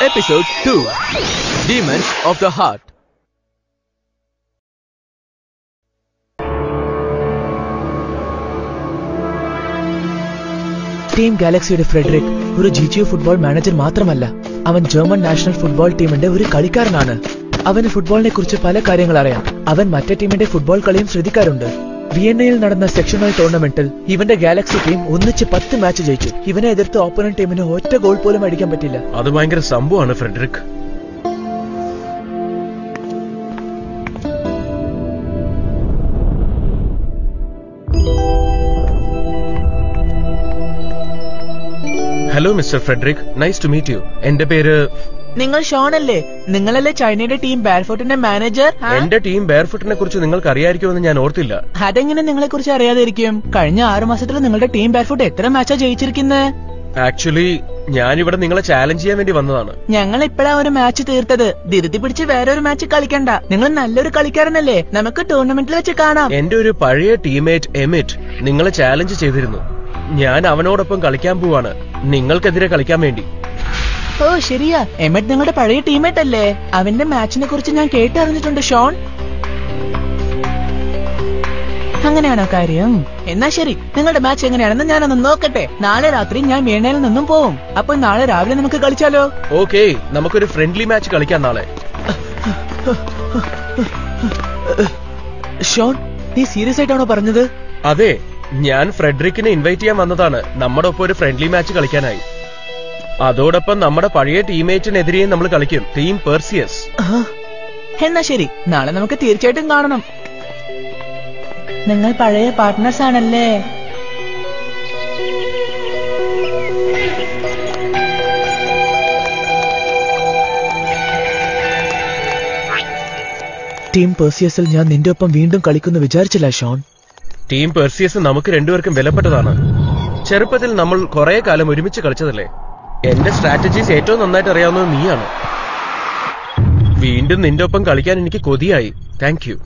Episode 2 Demons of the Heart. Team ഗാലക്സിയുടെ Frederick ഒരു GGO football manager മാത്രമല്ല അവൻ ജർമ്മൻ നാഷണൽ ഫുട്ബോൾ ടീമിന്റെ ഒരു കളിക്കാരനാണ് അവന് ഫുട്ബോളിനെ കുറിച്ച് പല കാര്യങ്ങൾ അറിയാം അവൻ മറ്റേ ടീമിന്റെ ഫുട്ബോൾ കളിയും ശ്രദ്ധിക്കാറുണ്ട് വിയന്നയിൽ നടന്ന സെക്ഷണൽ ടൂർണമെന്റിൽ ഇവന്റെ ഗാലക്സി ടീം ഒന്നിച്ച് പത്ത് മാച്ച് ജയിച്ചു ഇവനെ എതിർത്ത് ഓപ്പണന്റ് ടീമിന് ഒറ്റ ഗോൾ പോലും അടിക്കാൻ പറ്റില്ല അത് ഭയങ്കര സംഭവമാണ് Frederick hello mister Frederick nice to meet you എന്റെ പേര് നിങ്ങൾ ഷോൺ അല്ലേ നിങ്ങളല്ലേ ചൈനയുടെ ടീം ബാർഫോട്ടിന്റെ മാനേജർ എന്റെ ടീം ബെയർഫുട്ടിനെ കുറിച്ച് നിങ്ങൾക്ക് അറിയായിരിക്കുമെന്ന് ഞാൻ ഓർത്തില്ല അതെങ്ങനെ നിങ്ങളെ കുറിച്ച് അറിയാതിരിക്കും കഴിഞ്ഞ ആറു മാസത്തിൽ നിങ്ങളുടെ ടീം ബാർഫോട്ട് എത്ര മാച്ചാ ജയിച്ചിരിക്കുന്നത് ആക്ച്വലി ഞാനിവിടെ നിങ്ങളെ ചാലഞ്ച് ചെയ്യാൻ വേണ്ടി വന്നതാണ് ഞങ്ങൾ ഇപ്പഴാ ഒരു മാച്ച് തീർത്തത് ധൃതി പിടിച്ച് വേറെ ഒരു മാച്ച് കളിക്കണ്ട നിങ്ങൾ നല്ലൊരു കളിക്കാരനല്ലേ നമുക്ക് ടൂർണമെന്റിൽ വെച്ച് കാണാം എന്റെ ഒരു പഴയ ടീമേറ്റ് എമിറ്റ് നിങ്ങളെ ചാലഞ്ച് ചെയ്തിരുന്നു ഞാൻ അവനോടൊപ്പം കളിക്കാൻ പോവാണ് നിങ്ങൾക്കെതിരെ കളിക്കാൻ വേണ്ടി ഓ ശരിയാ എമറ്റ് നിങ്ങളുടെ പഴയ ടീമേറ്റ് അല്ലേ അവന്റെ മാച്ചിനെ കുറിച്ച് ഞാൻ കേട്ടറിഞ്ഞിട്ടുണ്ട് ഷോൺ അങ്ങനെയാണോ കാര്യം എന്നാ ശരി നിങ്ങളുടെ മാച്ച് എങ്ങനെയാണെന്ന് ഞാനൊന്ന് നോക്കട്ടെ നാളെ രാത്രി ഞാൻ വീണയിൽ നിന്നും പോവും അപ്പോൾ നാളെ രാവിലെ നമുക്ക് കളിച്ചാലോ ഓക്കെ നമുക്കൊരു ഫ്രണ്ട്ലി മാച്ച് കളിക്കാം നാളെ ഷോൺ നീ സീരിയസ് ആയിട്ടാണോ പറഞ്ഞത് അതെ ഞാൻ ഫ്രെഡറിക്കിനെ ഇൻവൈറ്റ് ചെയ്യാൻ വന്നതാണ് നമ്മുടെ ഒപ്പം ഒരു ഫ്രണ്ട്ലി മാച്ച് കളിക്കാനായി അതോടൊപ്പം നമ്മുടെ പഴയ ടീമേറ്റിനെതിരെയും നമ്മൾ കളിക്കും ടീം പെർസിയസ് ആ, എന്നാ ശരി നാളെ നമുക്ക് തീർച്ചയായിട്ടും കാണണം നിങ്ങൾ പഴയ പാർട്ട്നേഴ്സ് ആണല്ലേ ടീം പേഴ്സിയസിൽ ഞാൻ നിന്റെ ഒപ്പം വീണ്ടും കളിക്കുന്നു വിചാരിച്ചില്ല ഷോൺ ടീം പെർസിയസ് നമുക്ക് രണ്ടുപേർക്കും വിലപ്പെട്ടതാണ് ചെറുപ്പത്തിൽ നമ്മൾ കുറെ കാലം ഒരുമിച്ച് കളിച്ചതല്ലേ എന്റെ സ്ട്രാറ്റജീസ് ഏറ്റവും നന്നായിട്ട് അറിയാവുന്നത് നീയാണ് വീണ്ടും നിന്റെ ഒപ്പം കളിക്കാൻ എനിക്ക് കൊതിയായി താങ്ക് യു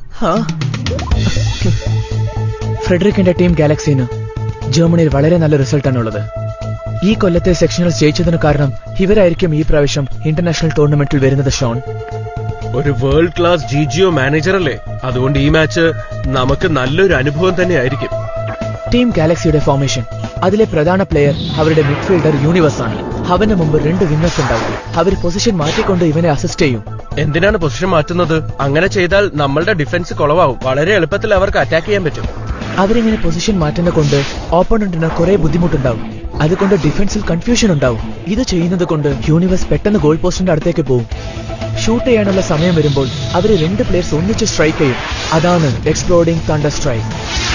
ഫ്രെഡറിക്കിന്റെ ടീം ഗാലക്സിന് ജർമ്മനിയിൽ വളരെ നല്ല റിസൾട്ടാണ് ഉള്ളത് ഈ കൊല്ലത്തെ സെക്ഷനിൽ ജയിച്ചതിന് കാരണം ഇവരായിരിക്കും ഈ പ്രാവശ്യം ഇന്റർനാഷണൽ ടൂർണമെന്റിൽ വരുന്നത് ഷോൺ ഒരു world class G GO manager അല്ലേ അതുകൊണ്ട് ഈ മാച്ച് നമുക്ക് നല്ലൊരു അനുഭവം തന്നെ ആയിരിക്കും ടീം ഗാലക്സിയുടെ ഫോർമേഷൻ അതിലെ പ്രധാന പ്ലെയർ അവരുടെ മിഡ്ഫീൽഡർ യൂണിവേഴ്സ് ആണ് അവന് മുമ്പ് രണ്ട് വിന്നേഴ്സ് ഉണ്ടാവും അവർ പൊസിഷൻ മാറ്റിക്കൊണ്ട് ഇവനെ അസിസ്റ്റ് ചെയ്യും എന്തിനാണ് പൊസിഷൻ മാറ്റുന്നത് അങ്ങനെ ചെയ്താൽ നമ്മളുടെ ഡിഫൻസ് കുളവാകും വളരെ എളുപ്പത്തിൽ അവർക്ക് അറ്റാക്ക് ചെയ്യാൻ പറ്റും അവരിങ്ങനെ പൊസിഷൻ മാറ്റുന്ന കൊണ്ട് ഓപ്പോണന്റിന് കുറെ ബുദ്ധിമുട്ടുണ്ടാവും അതുകൊണ്ട് ഡിഫൻസിൽ കൺഫ്യൂഷൻ ഉണ്ടാവും ഇത് ചെയ്യുന്നത് കൊണ്ട് യൂണിവേഴ്സ് പെട്ടെന്ന് ഗോൾ പോസ്റ്റിന്റെ അടുത്തേക്ക് പോകും ഷൂട്ട് ചെയ്യാനുള്ള സമയം വരുമ്പോൾ അവര് രണ്ട് പ്ലേയേഴ്സ് ഒന്നിച്ച് സ്ട്രൈക്ക് ചെയ്യും അതാണ് എക്സ്പ്ലോഡിംഗ് തണ്ടർ സ്ട്രൈക്ക്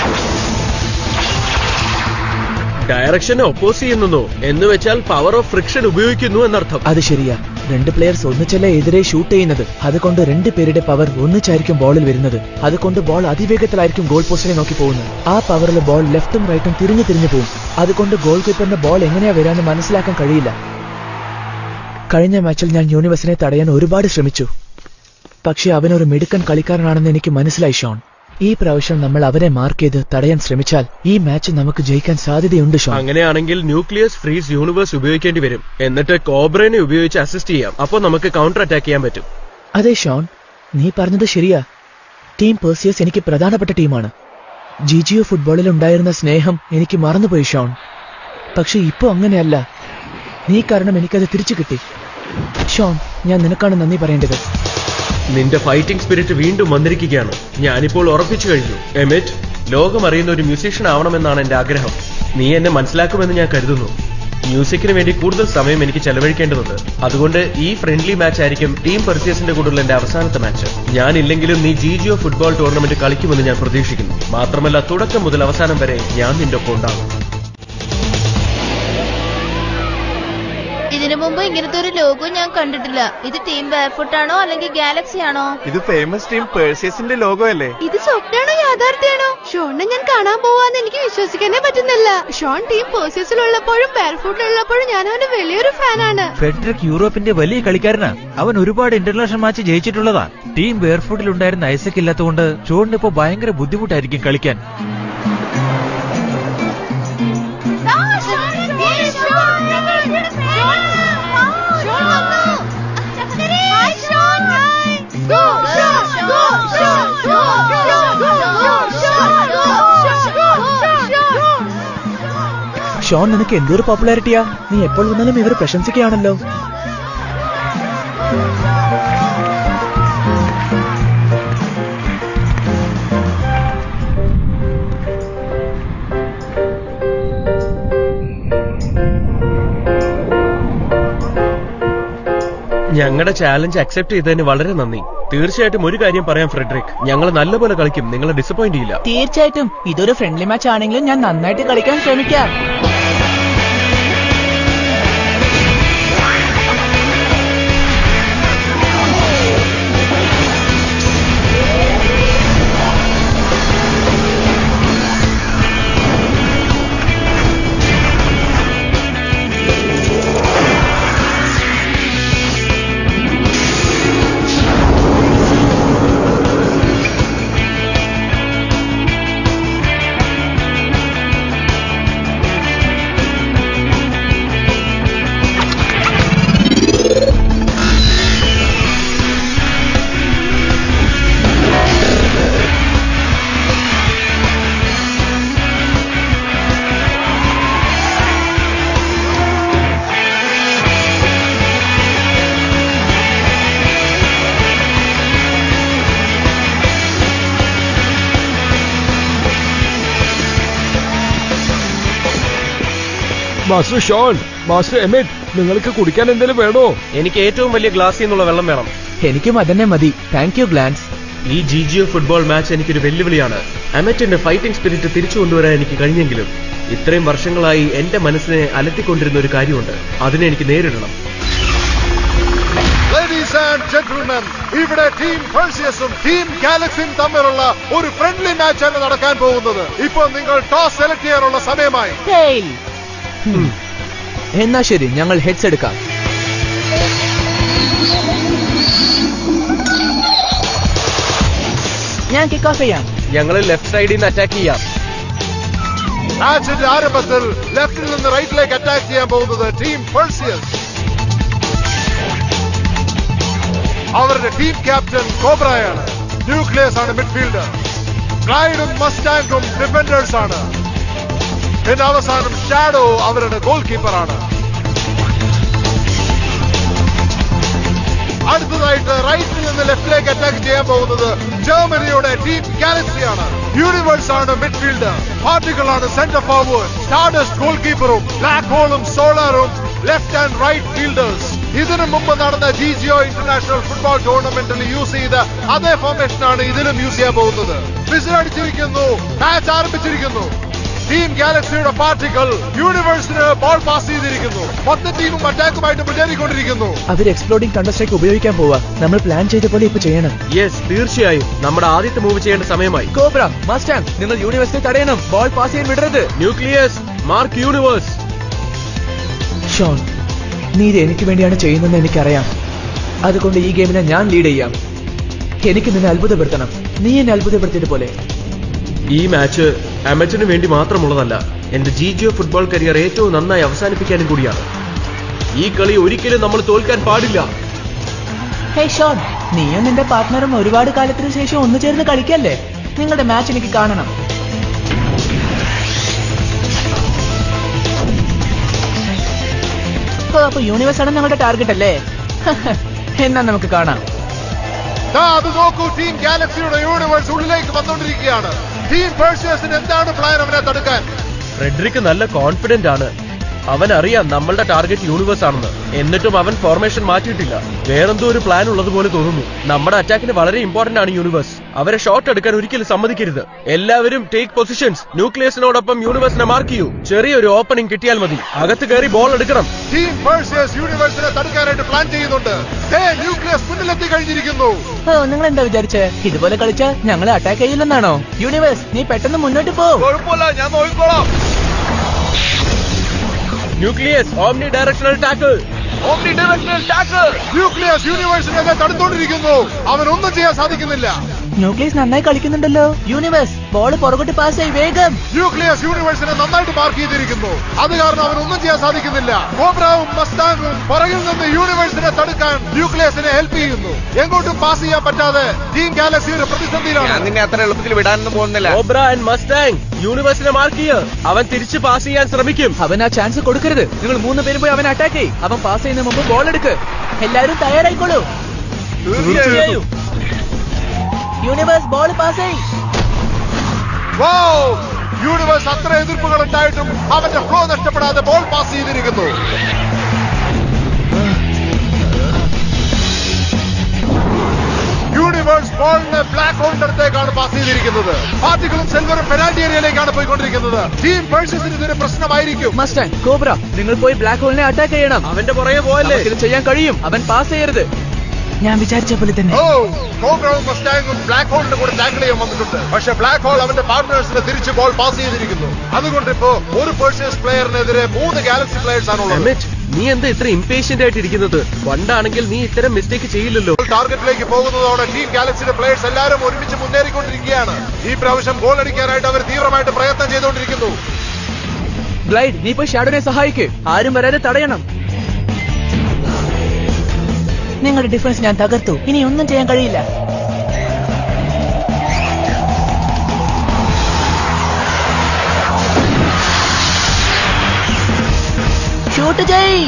ഡയറക്ഷനെ ഒപ്പോസ് ചെയ്യുന്നു എന്ന് വെച്ചാൽ പവർ ഓഫ് ഫ്രിക്ഷൻ ഉപയോഗിക്കുന്നു എന്നർത്ഥം അത് ശരിയാ രണ്ട് പ്ലെയേഴ്സ് ഒന്നിച്ചല്ലേ എതിരെ ഷൂട്ട് ചെയ്യുന്നത് അതുകൊണ്ട് രണ്ട് പേരുടെ പവർ ഒന്നിച്ചായിരിക്കും ബോളിൽ വരുന്നത് അതുകൊണ്ട് ബോൾ അതിവേഗത്തിലായിരിക്കും ഗോൾ പോസ്റ്റിനെ നോക്കി പോകുന്നത് ആ പവറിൽ ബോൾ ലെഫ്റ്റും റൈറ്റും തിരിഞ്ഞു തിരിഞ്ഞു പോകും അതുകൊണ്ട് ഗോൾ കീപ്പറിന്റെ ബോൾ എങ്ങനെയാ വരാന്ന് മനസ്സിലാക്കാൻ കഴിയില്ല കഴിഞ്ഞ മാച്ചിൽ ഞാൻ യൂണിവേഴ്സിനെ തടയാൻ ഒരുപാട് ശ്രമിച്ചു പക്ഷെ അവനൊരു മിടുക്കൻ കളിക്കാരനാണെന്ന് എനിക്ക് മനസ്സിലായി ഷോൺ ഈ പ്രാവശ്യം നമ്മൾ അവനെ മാർക്ക് ചെയ്ത് തടയാൻ ശ്രമിച്ചാൽ ഈ മാച്ച് നമുക്ക് ജയിക്കാൻ സാധ്യതയുണ്ട് ഷോൺ അങ്ങനെയാണെങ്കിൽ ന്യൂക്ലിയസ് ഫ്രീസ് യൂണിവേഴ്സ് ഉപയോഗിക്കേണ്ടി വരും എന്നിട്ട് കോബ്രനെ ഉപയോഗിച്ച് അസിസ്റ്റ് ചെയ്യാം അപ്പോൾ നമുക്ക് കൗണ്ടർ അറ്റാക്ക് ചെയ്യാൻ പറ്റും അതെ ഷോൺ നീ പറഞ്ഞത് ശരിയാ ടീം പേഴ്സിയസ് എനിക്ക് പ്രധാനപ്പെട്ട ടീമാണ് ജിജിഒ ഫുട്ബോളിൽ ഉണ്ടായിരുന്ന സ്നേഹം എനിക്ക് മറന്നുപോയി ഷോൺ പക്ഷെ ഇപ്പൊ അങ്ങനെയല്ല നീ കാരണം എനിക്കത് തിരിച്ചു കിട്ടി ഷോൺ ഞാൻ നിനക്കാണ് നന്ദി പറയേണ്ടത് നിന്റെ ഫൈറ്റിംഗ് സ്പിരിറ്റ് വീണ്ടും വന്നിരിക്കുകയാണ് ഞാനിപ്പോൾ ഉറപ്പിച്ചു കഴിഞ്ഞു എമിറ്റ് ലോകം അറിയുന്ന ഒരു മ്യൂസീഷ്യൻ ആവണമെന്നാണ് എന്റെ ആഗ്രഹം നീ എന്നെ മനസ്സിലാക്കുമെന്ന് ഞാൻ കരുതുന്നു മ്യൂസിക്കിന് വേണ്ടി കൂടുതൽ സമയം എനിക്ക് ചെലവഴിക്കേണ്ടതുണ്ട് അതുകൊണ്ട് ഈ ഫ്രണ്ട്ലി മാച്ച് ആയിരിക്കും ടീം പെർസിയസിന്റെ കൂടെയുള്ള എന്റെ അവസാനത്തെ മാച്ച് ഞാൻ ഇല്ലെങ്കിലും നീ ജി ജിഒ ഫുട്ബോൾ ടൂർണമെന്റ് കളിക്കുമെന്ന് ഞാൻ പ്രതീക്ഷിക്കുന്നു മാത്രമല്ല തുടക്കം മുതൽ അവസാനം വരെ ഞാൻ നിന്റെ ഒപ്പം ഉണ്ടാകും ഇതിനു മുമ്പ് ഇങ്ങനത്തെ ഒരു ലോഗോ ഞാൻ കണ്ടിട്ടില്ല ഇത് ടീം ബാർഫുട്ട് ആണോ അല്ലെങ്കിൽ ഗാലക്സി ആണോ ഇത് ഫേമസ് ടീം പേഴ്സിയസിന്റെ ലോഗോ അല്ലേ ഇത് സ്വപ്നാണോ യാഥാർത്ഥ്യമാണോ ഷോണിനെ ഞാൻ കാണാൻ പോവാന്ന് എനിക്ക് വിശ്വസിക്കാനേ പറ്റുന്നില്ല ഷോൺ ടീം പേഴ്സിയസിലുള്ളപ്പോഴും ബാർഫുട്ടിലുള്ളപ്പോഴും ഞാൻ അവന്റെ വലിയൊരു ഫാനാണ് ഫെഡറിക് യൂറോപ്പിന്റെ വലിയ കളിക്കാരനാ അവൻ ഒരുപാട് ഇന്റർനാഷണൽ മാച്ച് ജയിച്ചിട്ടുള്ളതാ ടീം ബെയർഫുട്ടിൽ ഉണ്ടായിരുന്ന ഐസക് ഇല്ലാത്തതുകൊണ്ട് ഷോണിന് ഇപ്പോ ഭയങ്കര ബുദ്ധിമുട്ടായിരിക്കും കളിക്കാൻ ഷോൺ നിനക്ക് എന്തൊരു പോപ്പുലാരിറ്റിയാ നീ എപ്പോൾ വന്നാലും ഇവർ പ്രശംസിക്കുകയാണല്ലോ ഞങ്ങളുടെ ചാലഞ്ച് അക്സെപ്റ്റ് ചെയ്തതിന് വളരെ നന്ദി തീർച്ചയായിട്ടും ഒരു കാര്യം പറയാം ഫ്രെഡറിക് ഞങ്ങൾ നല്ലപോലെ കളിക്കും നിങ്ങളെ ഡിസപ്പോയിന്റ് ചെയ്യില്ല തീർച്ചയായിട്ടും ഇതൊരു ഫ്രണ്ട്ലി മാച്ച് ആണെങ്കിലും ഞാൻ നന്നായിട്ട് കളിക്കാൻ ശ്രമിക്കാം മാസ്റ്റർ ഷോൺ മാസ്റ്റർ എമിറ്റ് നിങ്ങൾക്ക് കുടിക്കാൻ എന്തെങ്കിലും വേണോ എനിക്ക് ഏറ്റവും വലിയ ഗ്ലാസ്സിൽ നിന്നുള്ള വെള്ളം വേണം എനിക്കും അതന്നെ മതി താങ്ക് യു ഗ്ലാൻസ് ഈ ജി ജിഒ ഫുട്ബോൾ മാച്ച് എനിക്കൊരു വെല്ലുവിളിയാണ് അമറ്റിന്റെ ഫൈറ്റിംഗ് സ്പിരിറ്റ് തിരിച്ചു കൊണ്ടുവരാൻ എനിക്ക് കഴിഞ്ഞെങ്കിലും ഇത്രയും വർഷങ്ങളായി എന്റെ മനസ്സിനെ അലട്ടിക്കൊണ്ടിരുന്ന ഒരു കാര്യമുണ്ട് അതിനെ എനിക്ക് നേരിടണം ലേഡീസ് ആൻഡ് ജെന്റിൽമെൻ ഇവിടെ ടീം പെർസിയസും ടീം ഗാലക്സിയും തമ്മിലുള്ള ഒരു ഫ്രണ്ട്ലി മാച്ചാണ് നടക്കാൻ പോകുന്നത് ഇപ്പോൾ നിങ്ങൾ ടോസ് സെലക്ട് ചെയ്യാനുള്ള സമയമായി എന്നാ ശരി ഞങ്ങൾ ഹെഡ്സ് എടുക്കാം ഞാൻ കിക്ക് ഓഫ് ചെയ്യാം ഞങ്ങൾ ലെഫ്റ്റ് സൈഡിൽ നിന്ന് അറ്റാക്ക് ചെയ്യാം മാച്ചിന്റെ ആരംഭത്തിൽ ലെഫ്റ്റിൽ നിന്ന് റൈറ്റിലേക്ക് അറ്റാക്ക് ചെയ്യാൻ പോകുന്നത് ടീം പെർസിയസ് അവരുടെ ടീം ക്യാപ്റ്റൻ കോബ്രയാണ് ന്യൂക്ലിയസ് ആണ് മിഡ്ഫീൽഡർ ക്ലൈഡും മസ്റ്റാങ്കും ഡിഫൻഡേഴ്സ് ആണ് പിന്നെ അവസാനം ഷാഡോ അവരുടെ ഗോൾ കീപ്പറാണ് അടുത്തതായിട്ട് റൈറ്റിൽ നിന്ന് ലെഫ്റ്റിലേക്ക് അറ്റാക്ക് ചെയ്യാൻ പോകുന്നത് ജർമ്മനിയുടെ ടീം ഗാലക്സിയാണ് യൂണിവേഴ്സ് ആണ് മിഡ്ഫീൽഡർ പാർട്ടികളാണ് സെന്റർ ഫോർവേഡ് സ്റ്റാർഡസ്റ്റ് ഗോൾ കീപ്പറും ബ്ലാക്ക് ഹോളും സോളാറും ലെഫ്റ്റ് ആൻഡ് റൈറ്റ് ഫീൽഡേഴ്സ് ഇതിനു മുമ്പ് നടന്ന ജി ജിഒ ഇന്റർനാഷണൽ ഫുട്ബോൾ ടൂർണമെന്റിൽ യൂസ് ചെയ്ത അതേ ഫോർമേഷൻ ആണ് ഇതിലും യൂസ് ചെയ്യാൻ പോകുന്നത് വിസിലടിച്ചിരിക്കുന്നു മാച്ച് ആരംഭിച്ചിരിക്കുന്നു ടീം ഗാലക്സിയുടെ പാർട്ടികൾ യൂണിവേഴ്സിന് ബോൾ പാസ് ചെയ്തിരിക്കുന്നു മൊത്ത ടീമും അറ്റാക്കുമായിട്ട് മുന്നേറിക്കൊണ്ടിരിക്കുന്നു അവർ എക്സ്പ്ലോഡിംഗ് കണ്ടർ സ്ട്രൈക്ക് ഉപയോഗിക്കാൻ പോവാ നമ്മൾ പ്ലാൻ ചെയ്ത പോലെ ഇപ്പൊ ചെയ്യണം യെസ് തീർച്ചയായും നമ്മുടെ ആദ്യത്തെ മൂവ് ചെയ്യേണ്ട സമയമായി കോബ്ര മസ്റ്റാങ് നിങ്ങൾ യൂണിവേഴ്സിറ്റി തടയണം ബോൾ പാസ് ചെയ്യാൻ വിടരുത് ന്യൂക്ലിയസ് മാർക്ക് യൂണിവേഴ്സ് ഷോൺ നീ ഇത് എനിക്ക് വേണ്ടിയാണ് ചെയ്യുന്നതെന്ന് എനിക്കറിയാം അതുകൊണ്ട് ഈ ഗെയിമിനെ ഞാൻ ലീഡ് ചെയ്യാം എനിക്ക് നിന്നെ അത്ഭുതപ്പെടുത്തണം നീ എന്നെ അത്ഭുതപ്പെടുത്തിയത് പോലെ ഈ മാച്ച് അമറ്റിന് വേണ്ടി മാത്രമുള്ളതല്ല എന്റെ ജി ജിഒ ഫുട്ബോൾ കരിയർ ഏറ്റവും നന്നായി അവസാനിപ്പിക്കാനും കൂടിയാണ് ഈ കളി ഒരിക്കലും നമ്മൾ തോൽക്കാൻ പാടില്ല ഹേ ഷോൺ നീയും നിന്റെ പാർട്ട്ണറും ഒരുപാട് കാലത്തിന് ശേഷം ഒന്നു ചേർന്ന് കളിക്കല്ലേ നിങ്ങളുടെ മാച്ച് എനിക്ക് കാണണം ഓ അപ്പൊ യൂണിവേഴ്സ് ആണ് ഞങ്ങളുടെ ടാർഗറ്റ് അല്ലേ എന്നാ നമുക്ക് കാണാം ദാ അത് നോക്കൂ ടീം ഗാലക്സിയുടെ യൂണിവേഴ്സ് ഉള്ളിലേക്ക് വന്നുകൊണ്ടിരിക്കുകയാണ് ടീം പേഴ്സേഴ്സിന് എന്താണ് പ്ലാൻ അവനെ തടുക്കാൻ ഫ്രെഡറിക്ക് നല്ല കോൺഫിഡന്റ് ആണ് അവൻ അറിയാം നമ്മളുടെ ടാർഗറ്റ് യൂണിവേഴ്സ് ആണെന്ന് എന്നിട്ടും അവൻ ഫോർമേഷൻ മാറ്റിയിട്ടില്ല വേറെന്തോ ഒരു പ്ലാൻ ഉള്ളതുപോലെ തോന്നുന്നു നമ്മുടെ അറ്റാക്കിന് വളരെ ഇമ്പോർട്ടന്റ് ആണ് യൂണിവേഴ്സ് അവരെ ഷോട്ട് എടുക്കാൻ ഒരിക്കലും സമ്മതിക്കരുത് എല്ലാവരും ടേക്ക് പൊസിഷൻസ് ന്യൂക്ലിയസിനോടൊപ്പം യൂണിവേഴ്സിനെ മാർക്ക് ചെയ്യൂ ചെറിയൊരു ഓപ്പണിംഗ് കിട്ടിയാൽ മതി അകത്ത് കയറി ബോൾ എടുക്കണം ടീം പേഴ്സേഴ്സ് യൂണിവേഴ്സിനെ തടുക്കാനായിട്ട് പ്ലാൻ ചെയ്യുന്നുണ്ട് ദേ, ന്യൂക്ലിയസ് മുന്നിലെത്തി കഴിഞ്ഞിരിക്കുന്നു ഓ നിങ്ങൾ എന്താ വിചാരിച്ചേ ഇതുപോലെ കളിച്ചാ ഞങ്ങളെ അറ്റാക്ക് ചെയ്യില്ലെന്നാണോ യൂണിവേഴ്സ് നീ പെട്ടെന്ന് മുന്നോട്ട് പോ കുഴപ്പമില്ല ഞാൻ നോക്കിക്കോളാം nucleus omni directional tackle nucleus യൂണിവേഴ്സിനെ തടുത്തോണ്ടിരിക്കുന്നു അവൻ ഒന്നും ചെയ്യാൻ സാധിക്കുന്നില്ല ന്യൂക്ലിയസ് നന്നായി കളിക്കുന്നുണ്ടല്ലോ യൂണിവേഴ്സ് ബോൾ പുറകോട്ട് പാസ് ആയി വേഗം ന്യൂക്ലിയസ് യൂണിവേഴ്സിനെ നന്നായിട്ട് മാർക്ക് ചെയ്തിരിക്കുന്നു അത് കാരണം അവനൊന്നും ചെയ്യാൻ സാധിക്കുന്നില്ല കോബ്രാവും മസ്താങ്ങും പുറകിൽ നിന്ന് യൂണിവേഴ്സിനെ തടുക്കാൻ ന്യൂക്ലിയസിനെ ഹെൽപ്പ് ചെയ്യുന്നു എങ്ങോട്ടും പാസ് ചെയ്യാൻ പറ്റാതെ ടീം ഗാലക്സി ഒരു പ്രതിസന്ധിയിലാണ് ഞാൻ നിന്നെ അത്ര എളുപ്പത്തിൽ വിടാനൊന്നും പോകുന്നില്ല കോബ്ര ആൻഡ് മസ്റ്റാങ് യൂണിവേഴ്സിനെ മാർക്ക് ചെയ്യ അവൻ തിരിച്ച് പാസ് ചെയ്യാൻ ശ്രമിക്കും അവൻ ആ ചാൻസ് കൊടുക്കരുത് നിങ്ങൾ മൂന്ന് പേരും പോയി അവൻ അറ്റാക്ക് ചെയ്യും അവൻ പാസ് ചെയ്യുന്ന മുമ്പ് ബോൾ എടുക്ക് എല്ലാവരും തയ്യാറായിക്കോളൂ തീർച്ചയായും യൂണിവേഴ്സ് ബോൾ പാസ് ആയി വൗ! യൂണിവേഴ്സ് അത്ര എതിർപ്പുകൾ ഉണ്ടായിട്ടും അവന്റെ ഫ്ലോ നഷ്ടപ്പെടാതെ ബോൾ പാസ് ചെയ്തിരിക്കുന്നു യൂണിവേഴ്സ് ബോളിന് ബ്ലാക്ക് ഹോളിന്റെ അടുത്തേക്കാണ് പാസ് ചെയ്തിരിക്കുന്നത് പാർട്ടികളും സെൽവറും പെനാൽറ്റി ഏരിയയിലേക്കാണ് പോയിക്കൊണ്ടിരിക്കുന്നത് ടീം പേഴ്സസിന് ഇതൊരു പ്രശ്നമായിരിക്കും മസ്റ്റാങ് കോബ്ര നിങ്ങൾ പോയി ബ്ലാക്ക് ഹോളിനെ അറ്റാക്ക് ചെയ്യണം അവന്റെ പുറകെ പോയല്ലേ ഇത് ചെയ്യാൻ കഴിയും അവൻ പാസ് ചെയ്യരുത് ഞാൻ വിചാരിച്ച പോലെ തന്നെ ഓ കോബ്രവും മസ്റ്റാങ്ങും ബ്ലാക്ക് ഹോളിന്റെ കൂടെ ടാക്കിൾ ചെയ്യാൻ വന്നിട്ടുണ്ട് പക്ഷെ ബ്ലാക്ക് ഹോൾ അവന്റെ പാർട്ട്നേഴ്സിന് തിരിച്ച് ബോൾ പാസ് ചെയ്തിരിക്കുന്നു അതുകൊണ്ട് ഇപ്പോ ഒരു പേഴ്സേഴ്സ് പ്ലെയറിനെതിരെ മൂന്ന് ഗാലക്സി പ്ലെയേഴ്സ് ആണുള്ളത് എമിറ്റ് നീ എന്താ ഇത്ര ഇംപേഷ്യന്റ് ആയിട്ട് ഇരിക്കുന്നത് പണ്ടാണെങ്കിൽ നീ ഇത്തരം മിസ്റ്റേക്ക് ചെയ്യില്ലല്ലോ ടാർഗറ്റിലേക്ക് പോകുന്നതോടെ ടീം ഗാലക്സിയുടെ പ്ലേയേഴ്സ് എല്ലാവരും ഒരുമിച്ച് മുന്നേറിക്കൊണ്ടിരിക്കുകയാണ് ഈ പ്രാവശ്യം ഗോൾ അടിക്കാനായിട്ട് അവർ തീവ്രമായിട്ട് പ്രയത്നം ചെയ്തുകൊണ്ടിരിക്കുന്നു ഗ്ലൈഡ് നീ പോയി ഷാഡോനെ സഹായിക്ക് ആരും വരാതെ തടയണം നിങ്ങളുടെ ഡിഫൻസ് ഞാൻ തകർത്തു ഇനി ഒന്നും ചെയ്യാൻ കഴിയില്ല ഷൂട്ട് ചെയ്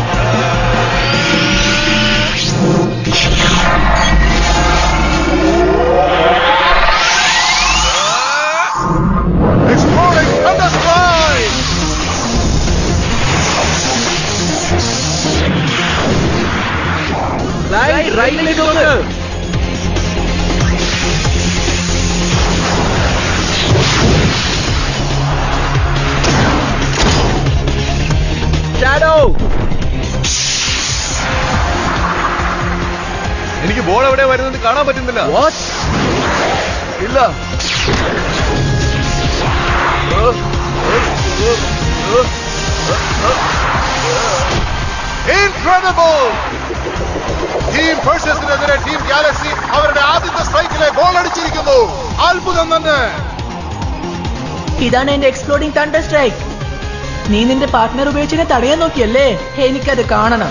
Exploring Thunder Strike! റൈറ്റിലേക്ക് നോക്ക് ഷാഡോ എനിക്ക് ബോൾ എവിടെ വരുന്നത് കാണാൻ പറ്റുന്നില്ല വാട്ട് ഇല്ല Incredible! ടീം പേഴ്സസിനെതിരെ ടീം ഗാലക്സി അവരുടെ ആദ്യത്തെ സ്ട്രൈക്കിലെ ഗോൾ അടിച്ചിരിക്കുന്നു അത്ഭുതം തന്നെ ഇതാണ് എന്റെ എക്സ്പ്ലോഡിംഗ് തണ്ടർ സ്ട്രൈക്ക് നീ നിന്റെ പാർട്ട്ണർ ഉപയോഗിച്ച് എന്നെ തടയാൻ നോക്കിയല്ലേ എനിക്കത് കാണണം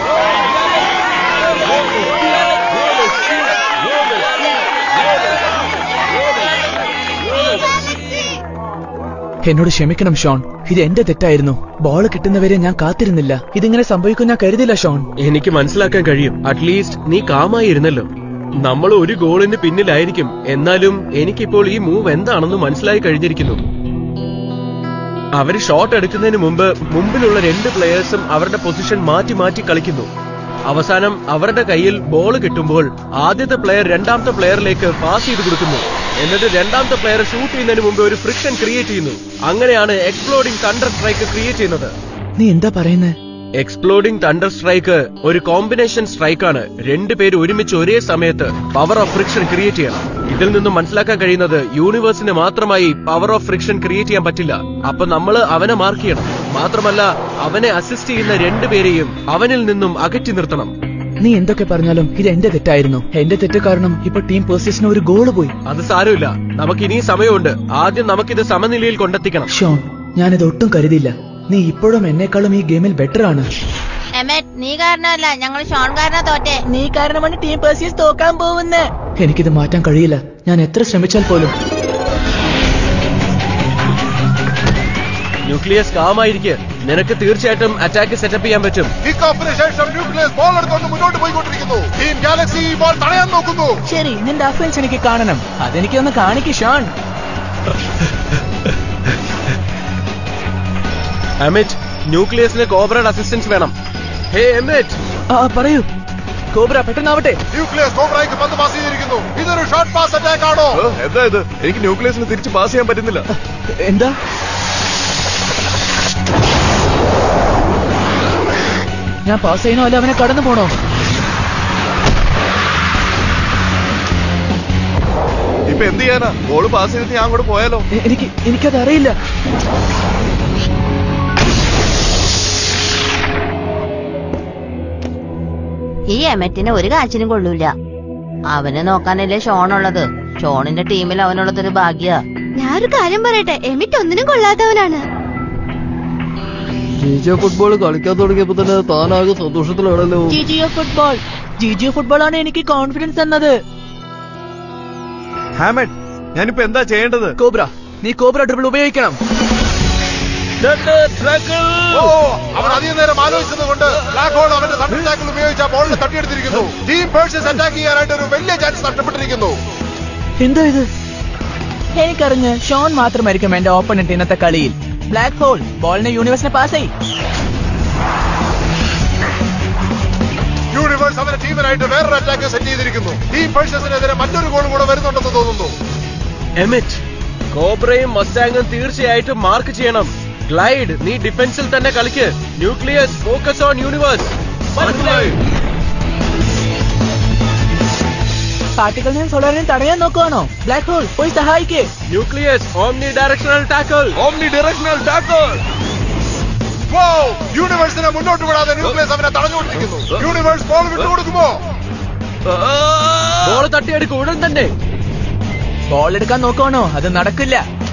എന്നോട് ക്ഷമിക്കണം ഷോൺ ഇത് എന്റെ തെറ്റായിരുന്നു ബോൾ കിട്ടുന്നവരെ ഞാൻ കാത്തിരുന്നില്ല ഇതിങ്ങനെ സംഭവിക്കും ഞാൻ കരുതില്ല ഷോൺ എനിക്ക് മനസ്സിലാക്കാൻ കഴിയും അറ്റ്ലീസ്റ്റ് നീ കാമായി ഇരുന്നല്ലോ നമ്മൾ ഒരു ഗോളിന് പിന്നിലായിരിക്കും എന്നാലും എനിക്കിപ്പോൾ ഈ മൂവ് എന്താണെന്ന് മനസ്സിലായി കഴിഞ്ഞിരിക്കുന്നു അവര് ഷോട്ട് എടുക്കുന്നതിന് മുമ്പ് മുമ്പിലുള്ള രണ്ട് പ്ലെയേഴ്സും അവരുടെ പൊസിഷൻ മാറ്റി മാറ്റി കളിക്കുന്നു അവസാനം അവരുടെ കയ്യിൽ ബോൾ കിട്ടുമ്പോൾ ആദ്യത്തെ പ്ലെയർ രണ്ടാമത്തെ പ്ലെയറിലേക്ക് പാസ് ചെയ്ത് കൊടുക്കുന്നു എന്നിട്ട് രണ്ടാമത്തെ പ്ലെയർ ഷൂട്ട് ചെയ്യുന്നതിന് മുമ്പ് ഒരു ഫ്രിക്ഷൻ ക്രിയേറ്റ് ചെയ്യുന്നു അങ്ങനെയാണ് എക്സ്പ്ലോഡിംഗ് തണ്ടർ സ്ട്രൈക്ക് ക്രിയേറ്റ് ചെയ്യുന്നത് നീ എന്താ പറയുന്നേ എക്സ്പ്ലോഡിംഗ് തണ്ടർ സ്ട്രൈക്ക് ഒരു കോമ്പിനേഷൻ സ്ട്രൈക്കാണ് രണ്ടുപേര് ഒരുമിച്ച് ഒരേ സമയത്ത് പവർ ഓഫ് ഫ്രിക്ഷൻ ക്രിയേറ്റ് ചെയ്യണം ഇതിൽ നിന്നും മനസ്സിലാക്കാൻ കഴിയുന്നത് യൂണിവേഴ്സിന് മാത്രമായി പവർ ഓഫ് ഫ്രിക്ഷൻ ക്രിയേറ്റ് ചെയ്യാൻ പറ്റില്ല അപ്പൊ നമ്മൾ അവനെ മാർക്ക് ചെയ്യണം മാത്രമല്ല അവനെ അസിസ്റ്റ് ചെയ്യുന്ന രണ്ടുപേരെയും അവനിൽ നിന്നും അകറ്റി നിർത്തണം നീ എന്തൊക്കെ പറഞ്ഞാലും ഇത് എന്റെ തെറ്റായിരുന്നു എന്റെ തെറ്റ് കാരണം ഇപ്പൊ ടീം പേഴ്സസിന് ഒരു ഗോള് പോയി അത് സാരമില്ല നമുക്ക് ഇനിയും സമയമുണ്ട് ആദ്യം നമുക്കിത് സമനിലയിൽ കൊണ്ടെത്തിക്കണം ഷോൺ ഞാനിത് ഒട്ടും കരുതിയില്ല നീ ഇപ്പോഴും എന്നെക്കാളും ഈ ഗെയിമിൽ ബെറ്റർ ആണ് എമറ്റ് നീ കാരണമല്ല ഞങ്ങൾ ഷോൺ കാരണ തോറ്റെ നീ കാരണമാണ് ടീം പേഴ്സിയസ് തോക്കാൻ പോകുന്നത് എനിക്കിത് മാറ്റാൻ കഴിയില്ല ഞാൻ എത്ര ശ്രമിച്ചാൽ പോലും ന്യൂക്ലിയസ് കാമായിരിക്കെ നിനക്ക് തീർച്ചയായിട്ടും അറ്റാക്ക് സെറ്റപ്പ് ചെയ്യാൻ പറ്റും കിക്ക് ഓഫിന് ശേഷം ന്യൂക്ലിയസ് ബോൾ എടുത്തുകൊണ്ട് മുന്നോട്ട് പോയിക്കൊണ്ടിരിക്കുന്നു ടീം ഗാലക്സി ഈ ബോൾ തടയാൻ നോക്കുന്നു ശരി നിന്റെ അഫൻസ് എനിക്ക് കാണണം അതെനിക്ക് ഒന്ന് കാണിക്ക് ഷോൺ അമിറ്റ് ന്യൂക്ലിയസിന് കോബ്രയുടെ അസിസ്റ്റൻസ് വേണം ഹേ എമിറ്റ് ആ പറയൂ കോബ്ര പെട്ടെന്നാവട്ടെ ന്യൂക്ലിയസ് കോബ്രയ്ക്ക് പന്ത് പാസ് ചെയ്തിരിക്കുന്നു ഇതൊരു ഷോർട്ട് പാസ് അറ്റാക്ക് ആണോ എന്താ ഇത് എനിക്ക് ന്യൂക്ലിയസിന് തിരിച്ച് പാസ് ചെയ്യാൻ പറ്റുന്നില്ല എന്താ ഞാൻ പാസ് ചെയ്യണോ അല്ല അവനെ കടന്നു പോണോ ഇപ്പൊ എന്ത് ചെയ്യാനാ ബോള് പാസ് ചെയ്തിട്ട് ഞാൻ അങ്ങോട്ട് പോയാലോ എ- എനിക്ക് എനിക്കത് അറിയില്ല ഈ എമറ്റിന് ഒരു കാച്ചിനും കൊള്ളൂല അവനെ നോക്കാനല്ലേ ഷോൺ ഉള്ളത് ഷോണിന്റെ ടീമിൽ അവനുള്ളതൊരു ഭാഗ്യ ഞാനൊരു കാര്യം പറയട്ടെ എമിറ്റ് ഒന്നിനും കൊള്ളാത്തവനാണ് ജിജോ ഫുട്ബോൾ കളിക്കാൻ തുടങ്ങിയപ്പോ തന്നെ താനാകെ സന്തോഷത്തിലാണല്ലോ ജിജിയോ ഫുട്ബോൾ ജിജിയോ ഫുട്ബോൾ ആണ് എനിക്ക് കോൺഫിഡൻസ് എന്നത് ഹാമഡ് ഞാനിപ്പോ എന്താ ചെയ്യേണ്ടത് കോബ്ര നീ കോബ്ര ഡ്രിബിൾ ഉപയോഗിക്കണം ഓ അവൻ അധികം നേരം ആലോചിച്ചത് കൊണ്ട് ബ്ലാക്ക് ഹോൾ അവന്റെ തണ്ടർ ടാക്കിൾ ഉപയോഗിച്ച് ആ ബോളിനെ തട്ടിയെടുത്തിരിക്കുന്നു ടീം പേഴ്സസ് അറ്റാക്ക് ചെയ്യാനായിട്ട് ഒരു വലിയ ചാൻസ് നഷ്ടപ്പെട്ടിരിക്കുന്നു എന്തോ ഇത് എനിക്കറിഞ്ഞ് ഷോൺ മാത്രമായിരിക്കും എന്റെ ഓപ്പണന്റ് ഇന്നത്തെ കളിയിൽ ബ്ലാക്ക് ഹോൾ ബോളിനെ യൂണിവേഴ്സിനെ പാസ് ചെയ് യൂണിവേഴ്സ് അവന്റെ ടീമിനായിട്ട് വേറൊരു അറ്റാക്ക് സെറ്റ് ചെയ്തിരിക്കുന്നു ടീം പേഴ്സസിനെതിരെ മറ്റൊരു ഗോൾ കൂടെ വരുന്നുണ്ടെന്ന് തോന്നുന്നു എമിറ്റ് കോബ്രയും മസ്റ്റാങ്ങും തീർച്ചയായിട്ടും മാർക്ക് ചെയ്യണം ഗ്ലൈഡ് നീ ഡിഫൻസിൽ തന്നെ കളിക്ക് ന്യൂക്ലിയസ് ഫോക്കസ് ഓൺ യൂണിവേഴ്സ് പാർട്ടികളിനെയും സോളാറിനെയും തടയാൻ നോക്കുവാണോ ബ്ലാക്ക് ഹോൾ പോയി സഹായിക്കേ nucleus omni directional tackle omni directional tackle whoa യൂണിവേഴ്സിനെ മുന്നോട്ട് വിടാതെ ന്യൂക്ലിയസ് അവനെ തടഞ്ഞുകൊണ്ടിരിക്കുന്നു യൂണിവേഴ്സ് ബോൾ വിട്ടുകൊടുക്കുമോ ബോൾ തട്ടിയെടുക്കും ഉടൻ തന്നെ ബോൾ എടുക്കാൻ നോക്കുവാണോ അത് നടക്കില്ല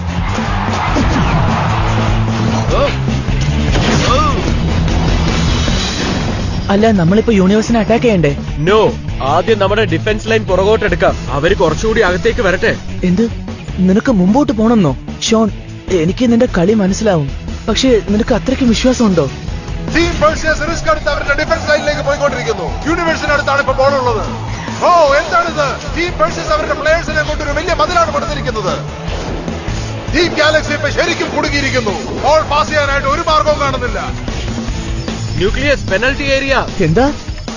അല്ല നമ്മളിപ്പോ യൂണിവേഴ്സിനെ അറ്റാക്ക് ചെയ്യണ്ടേ നോ ആദ്യം നമ്മുടെ ഡിഫൻസ് ലൈൻ പുറകോട്ടെടുക്കാം അവര് കുറച്ചുകൂടി അകത്തേക്ക് വരട്ടെ എന്ത് നിനക്ക് മുമ്പോട്ട് പോണെന്നോ ഷോൺ എനിക്ക് നിന്റെ കളി മനസ്സിലാവും പക്ഷേ നിനക്ക് അത്രയ്ക്ക് വിശ്വാസമുണ്ടോ ടീം പേഴ്സസ് റിസ്ക് എടുത്ത് അവരുടെ ഡിഫൻസ് ലൈനിലേക്ക് പോയിക്കൊണ്ടിരിക്കുന്നു യൂണിവേഴ്സിന് അടുത്താണ് ഇപ്പൊ ബോൾ ഉള്ളത് ഓ എന്താണിത് ടീം പേഴ്സസ് അവരുടെ പ്ലേയേഴ്സിനെ കൊണ്ട് ഒരു വലിയ മതിലാണ് പണിതിരിക്കുന്നത് ടീം ഗാലക്സി ഇപ്പൊ ശരിക്കും കുടുങ്ങിയിരിക്കുന്നു ബോൾ പാസ് ചെയ്യാനായിട്ട് ഒരു മാർഗവും കാണുന്നില്ല ന്യൂക്ലിയസ് പെനൽറ്റി ഏരിയ എന്താ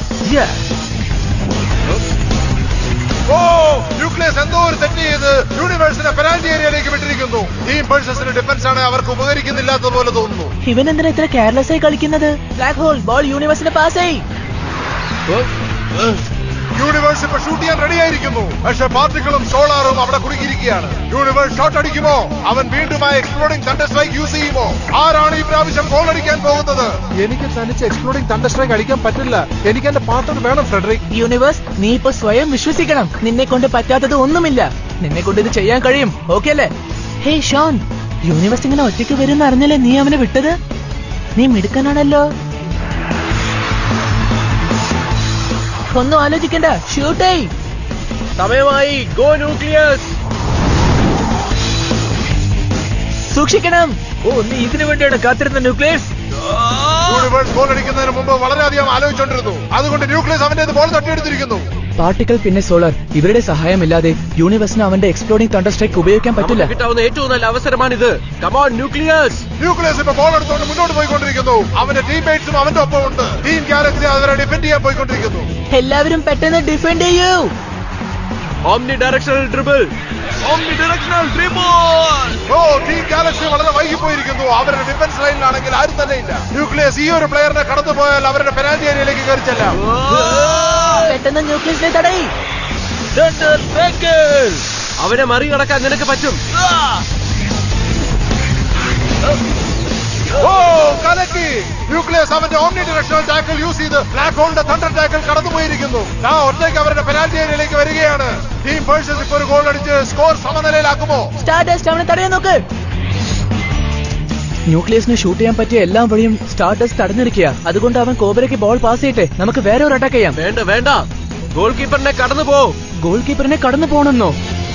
ഓ ന്യൂക്ലിയസ് എന്തോ ഒരു തെറ്റ് ചെയ്ത് യൂണിവേഴ്സിനെ പെനാൽറ്റി ഏരിയയിലേക്ക് വിട്ടിരിക്കുന്നു ടീം പേഴ്സസിന്റെ ഡിഫൻസ് ആണ് അവർക്ക് ഉപകരിക്കുന്നില്ലാത്ത പോലെ തോന്നുന്നു ഇവൻ എന്തിനാ ഇത്ര കെയർലെസ് ആയി കളിക്കുന്നത് ബ്ലാക്ക് ഹോൾ ബോൾ യൂണിവേഴ്സിനെ പാസ് ആയി യൂണിവേഴ്സ് ഇപ്പൊ ഷൂട്ട് ചെയ്യാൻ റെഡി ആയിരിക്കുന്നു പക്ഷെ പാർട്ടികളും സോളാറും അവിടെ കുടുങ്ങിയിരിക്കുകയാണ് യൂണിവേഴ്സ് ഷോട്ട് അടിക്കുമോ അവൻ വീണ്ടും ആ എക്സ്പ്ലോഡിംഗ് തണ്ടർ സ്ട്രൈക്ക് യൂസ് ചെയ്യുമോ ആരാണ് ഈ പ്രാവശ്യം ഗോൾ അടിക്കാൻ പോകുന്നത് എനിക്ക് തനിച്ച് എക്സ്പ്ലോഡിംഗ് തണ്ടർ സ്ട്രൈക്ക് അടിക്കാൻ പറ്റില്ല എനിക്ക് എന്റെ പാർട്ണർ വേണം ഫ്രെഡറിക് യൂണിവേഴ്സ് നീ ഇപ്പൊ സ്വയം വിശ്വസിക്കണം നിന്നെ കൊണ്ട് പറ്റാത്തത് ഒന്നുമില്ല നിന്നെ കൊണ്ട് ഇത് ചെയ്യാൻ കഴിയും ഓക്കെ അല്ലേ ഹേ ഷോൺ യൂണിവേഴ്സ് ഇങ്ങനെ ഒറ്റയ്ക്ക് വരുന്ന അറിഞ്ഞല്ലേ നീ അവനെ വിട്ടത് നീ മിടുക്കനാണല്ലോ ഒന്നും ആലോചിക്കണ്ട ഷൂട്ടേ സമയമായി ഗോ ന്യൂക്ലിയസ് സൂക്ഷിക്കണം ഓ നീ ഇതിനു വേണ്ടിയാണ് കാത്തിരുന്ന ന്യൂക്ലിയസ് യൂണിവേഴ്സ് ഗോൾ അടിക്കുന്നതിന് മുമ്പ് വളരെയധികം ആലോചിച്ചുകൊണ്ടിരുന്നു അതുകൊണ്ട് ന്യൂക്ലിയസ് അവന്റെ ബോൾ തട്ടിയെടുത്തിരിക്കുന്നു പാർട്ടിക്കൽ പിന്നെ സോളാർ ഇവരുടെ സഹായമില്ലാതെ യൂണിവേഴ്സിന് അവന്റെ എക്സ്പ്ലോഡിംഗ് തണ്ടർ സ്ട്രൈക്ക് ഉപയോഗിക്കാൻ പറ്റില്ല നമുക്ക് കിട്ടാവുന്ന ഏറ്റവും നല്ല അവസരമാണിത് കമോൺ ന്യൂക്ലിയസ് ന്യൂക്ലിയസ് ഇപ്പൊ ബോൾ എടുത്തുകൊണ്ട് മുന്നോട്ട് പോയിക്കൊണ്ടിരിക്കുന്നു അവന്റെ ടീംമേറ്റ്സും അവന്റെ ഒപ്പം ഉണ്ട് ടീം ഗാലക്സി അവരെ ഡിഫെൻഡ് ചെയ്യാൻ പോയിക്കൊണ്ടിരിക്കുന്നു എല്ലാവരും പെട്ടെന്ന് ഡിഫെൻഡ് ചെയ്യൂ omni directional dribble omni directional dribble oh team galaxy വളരെ വൈകിപ്പോയിരിക്കുന്നു അവരുടെ ഡിഫൻസ് ലൈനിലാണെങ്കിൽ ആരും തന്നെ ഇല്ല ന്യൂക്ലിയസ് ഈ ഒരു പ്ലെയറിനെ കടന്നു പോയാൽ അവരുടെ പെനാൽറ്റി ഏരിയയിലേക്ക് കയറി ചെല്ലാം പെട്ടെന്ന് ന്യൂക്ലിയസിനെ തടയി അവനെ മറികടക്കാൻ നിനക്ക് പറ്റും ഓ കലക്കി ന്യൂക്ലിയസ് അവന്റെ ഓംനി ഡയറക്ഷണൽ ടാക്കിൾ യൂസ് ചെയ്ത് ബ്ലാക്ക് ഹോളിന്റെ തണ്ടർ ടാക്കിൾ കടന്നുപോയിരിക്കുന്നു ആ ഒറ്റയ്ക്ക് അവരുടെ പെനാൽറ്റി ഏരിയയിലേക്ക് വരികയാണ് ടീം പേഴ്സസ് ഇപ്പൊ ഒരു ഗോൾ അടിച്ച് സ്കോർ സമനിലയിലാക്കുമോ സ്റ്റാർഡസ്റ്റ് അവനെ തടയാൻ നോക്ക് ന്യൂക്ലിയസിന് ഷൂട്ട് ചെയ്യാൻ പറ്റിയ എല്ലാ വഴിയും സ്റ്റാർഡസ്റ്റ് തടഞ്ഞിരിക്കുക അതുകൊണ്ട് അവൻ കോബരയ്ക്ക് ബോൾ പാസ് ചെയ്യട്ടെ നമുക്ക് വേറെ ഒരു അറ്റാക്ക് ചെയ്യാം വേണ്ട വേണ്ട ഗോൾ കീപ്പറിനെ കടന്നു പോ ഗോൾ കീപ്പറിനെ കടന്നു പോകണമെന്നോ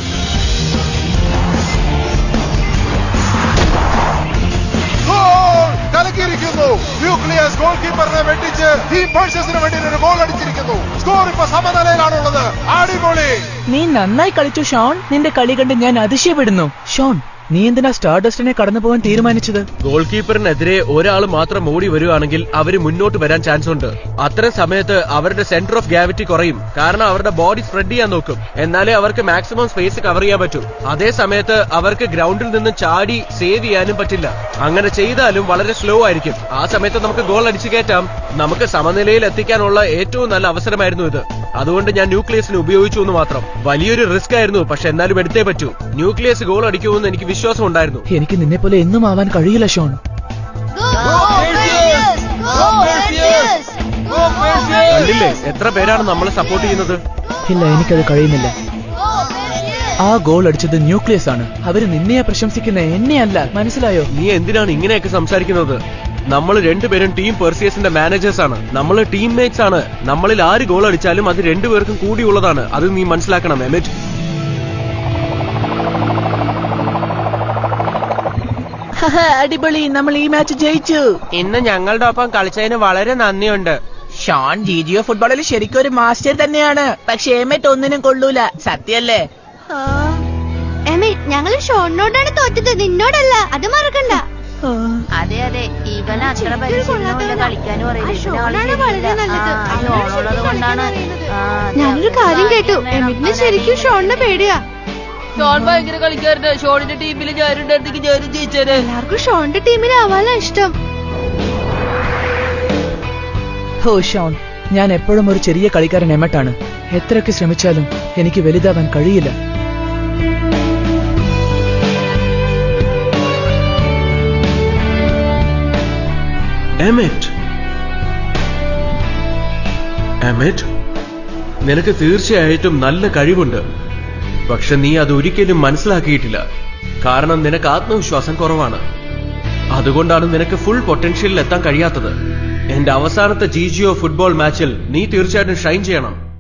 ഗോൾ കലക്കിയിരിക്കുന്നു ന്യൂക്ലിയസ് ഗോൾ കീപ്പറിനെ വെട്ടിച്ച് ടീം പേഴ്സസിന് വേണ്ടി ഒരു ഗോൾ അടിച്ചിരിക്കുന്നു സ്കോർ ഇപ്പൊ സമനിലയിലാണുള്ളത് അടിപൊളി നീ നന്നായി കളിച്ചു ഷോൺ നിന്റെ കളി കണ്ട് ഞാൻ അതിശയപ്പെടുന്നു ഷോൺ നീ എന്തിനാ സ്റ്റാർഡസ്റ്റിനെ കടന്നു പോകാൻ തീരുമാനിച്ചത് ഗോൾ കീപ്പറിനെതിരെ ഒരാൾ മാത്രം ഓടി വരുവാണെങ്കിൽ അവര് മുന്നോട്ട് വരാൻ ചാൻസ് ഉണ്ട് അത്തരം സമയത്ത് അവരുടെ സെന്റർ ഓഫ് ഗ്രാവിറ്റി കുറയും കാരണം അവരുടെ ബോഡി സ്പ്രെഡ് ചെയ്യാൻ നോക്കും എന്നാലേ അവർക്ക് മാക്സിമം സ്പേസ് കവർ ചെയ്യാൻ പറ്റൂ അതേ സമയത്ത് അവർക്ക് ഗ്രൗണ്ടിൽ നിന്ന് ചാടി സേവ് ചെയ്യാനും പറ്റില്ല അങ്ങനെ ചെയ്താലും വളരെ സ്ലോ ആയിരിക്കും ആ സമയത്ത് നമുക്ക് ഗോൾ അടിച്ചു കയറ്റാം നമുക്ക് സമനിലയിൽ എത്തിക്കാനുള്ള ഏറ്റവും നല്ല അവസരമായിരുന്നു ഇത് അതുകൊണ്ട് ഞാൻ ന്യൂക്ലിയസിന് ഉപയോഗിച്ചു എന്ന് മാത്രം വലിയൊരു റിസ്ക് ആയിരുന്നു പക്ഷെ എന്നാലും എടുത്തേ പറ്റൂ ന്യൂക്ലിയസ് ഗോൾ അടിക്കുമെന്ന് എനിക്ക് വിശ്വാസം ഉണ്ടായിരുന്നു എനിക്ക് നിന്നെ പോലെ എന്നും ആവാൻ കഴിയില്ല ഷോൺ കണ്ടില്ലേ എത്ര പേരാണ് നമ്മളെ സപ്പോർട്ട് ചെയ്യുന്നത് ഇല്ല എനിക്കത് കഴിയുന്നില്ല ആ ഗോൾ അടിച്ചത് ന്യൂക്ലിയസ് ആണ് അവര് നിന്നെയാ പ്രശംസിക്കുന്ന എന്നെയല്ല മനസ്സിലായോ നീ എന്തിനാണ് ഇങ്ങനെയൊക്കെ സംസാരിക്കുന്നത് നമ്മൾ രണ്ടുപേരും ടീം പെർസിയസിന്റെ മാനേജേഴ്സ് ആണ് നമ്മൾ ടീംമേറ്റ്സ് ആണ് നമ്മളിൽ ആര് ഗോൾ അടിച്ചാലും അത് രണ്ടുപേർക്കും കൂടിയുള്ളതാണ് അത് നീ മനസ്സിലാക്കണം എമിറ്റ് അടിപൊളി നമ്മൾ ഈ മാച്ച് ജയിച്ചു ഇന്ന് ഞങ്ങളുടെ ഒപ്പം കളിച്ചതിന് വളരെ നന്ദിയുണ്ട് ഷോൺ ജിജിയോ ഫുട്ബോളിൽ ശരിക്കും ഒരു മാസ്റ്റർ തന്നെയാണ് പക്ഷെ എമറ്റ് ഒന്നിനും കൊള്ളൂല സത്യല്ലേ എമി ഞങ്ങൾ ഷോണിനോടാണ് തോറ്റത് നിന്നോടല്ല അത് മറക്കണ്ട അതെ അതെ ഇവൻ അത്ര ശരിക്കും പരിശീലനമില്ല കൊള്ളാത്തവനാ. കളിക്കാനും ആ അറിയില്ല ഷോണാണ് വളരെ നല്ലത്. അവനാണ് ഷോണുള്ളത് ശരിക്കും കൊണ്ടാണ് കളിക്കാൻ ആ, ഞാനൊരു കാര്യം കേട്ടു എമിറ്റിന് ശരിക്കും ഷോണിനെ പേടിയാ ഷോൺ ഭയങ്കര കളിക്കാരന് ഷോണിന്റെ ടീമിൽ ഞാനുണ്ടായിരുന്നെങ്കിൽ ഞാനും ജയിച്ചേനെ എല്ലാവർക്കും ഷോണിന്റെ ടീമിലാവാനാ ഇഷ്ടം ഹോ ഷോൺ ഞാൻ എപ്പോഴും ഒരു ചെറിയ കളിക്കാരൻ എമട്ടാണ് എത്രയൊക്കെ ശ്രമിച്ചാലും എനിക്ക് വലുതാവാൻ കഴിയില്ല എമിറ്റ് എമിറ്റ് നിനക്ക് തീർച്ചയായിട്ടും നല്ല കഴിവുണ്ട് പക്ഷെ നീ അത് ഒരിക്കലും മനസ്സിലാക്കിയിട്ടില്ല കാരണം നിനക്ക് ആത്മവിശ്വാസം കുറവാണ് അതുകൊണ്ടാണ് നിനക്ക് ഫുൾ പൊട്ടൻഷ്യലിൽ എത്താൻ കഴിയാത്തത് എന്റെ അവസാനത്തെ ജിജിഒ ഫുട്ബോൾ മാച്ചിൽ നീ തീർച്ചയായിട്ടും ഷൈൻ ചെയ്യണം